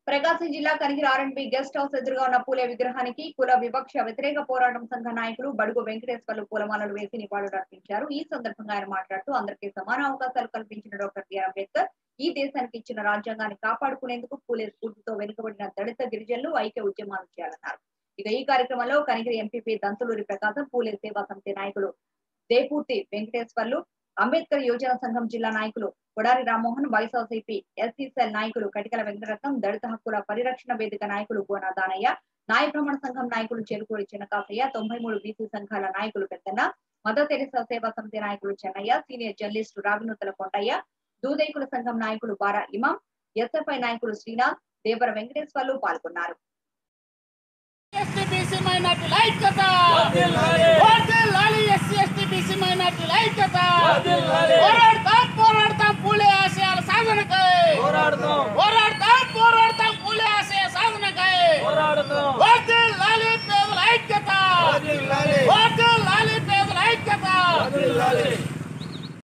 ప్రకాశం జిల్లా కనిగిరి ఆర్ఎండ్బి guest house ఎదురుగా ఉన్న పూలే విగ్రహానికి కుల వివక్ష వ్యతిరేక పోరాటం సంఘ నాయకులు బడుగు వెంకటేశ్వర్లు పూలమాలలు వేసి నివాళులు అర్పించారు ఈ సందర్భంగా ఆయన మాట్లాడుతూ అందరికీ సమాన అవకాశాలు కల్పించిన డాక్టర్ బిఆర్ అంబేద్కర్ ఈ దేశానికి ఇచ్చిన రాజ్యాంగాన్ని కాపాడుకునేందుకు పూలే స్ఫూర్తితో వెనుకబడిన దళిత గిరిజనులు ఐక్య ఉద్యమాలు చేయాలన్నారు ఇక ఈ కార్యక్రమంలో కనిగిరి ఎంపీపీ దంతులూరి ప్రకాశం పూలే సేవా సమితి నాయకులు దేపూర్తి వెంకటేశ్వర్లు అంబేద్కర్ యోజన సంఘం జిల్లా నాయకులు Kodari Rammohan YSRCP SC cell నాయకులు కటికల వెంకటరత్నం దళిత హక్కుల పరిరక్షణ వేదిక నాయకులు గోనా దానయ్య నాయ ప్రమాణ సంఘం నాయకులు చెరుకూరి చిన్నకాసయ్య తొంభై మూడు బీసీ సంఘాల నాయకులు పెద్దన్న మదర్ తెరిసా సేవా సమితి నాయకులు చెన్నయ్య సీనియర్ జర్నలిస్టు రావినూతల కొండయ్య దూదైకుల సంఘం నాయకులు బారా ఇమాం ఎస్ఎఫ్ఐ నాయకులు శ్రీనాథ్ దేవర వెంకటేశ్వర్లు పాల్గొన్నారు ఎస్టీ బీసీ మైనార్టీల ఐక్యత లాలి ఎస్సీ ఎస్టీ బీసీ మైనార్టీల ఐక్యత పోరాడతాం పోరాడతాం పూలే ఆశయాల సాధనకై పోరాడతాం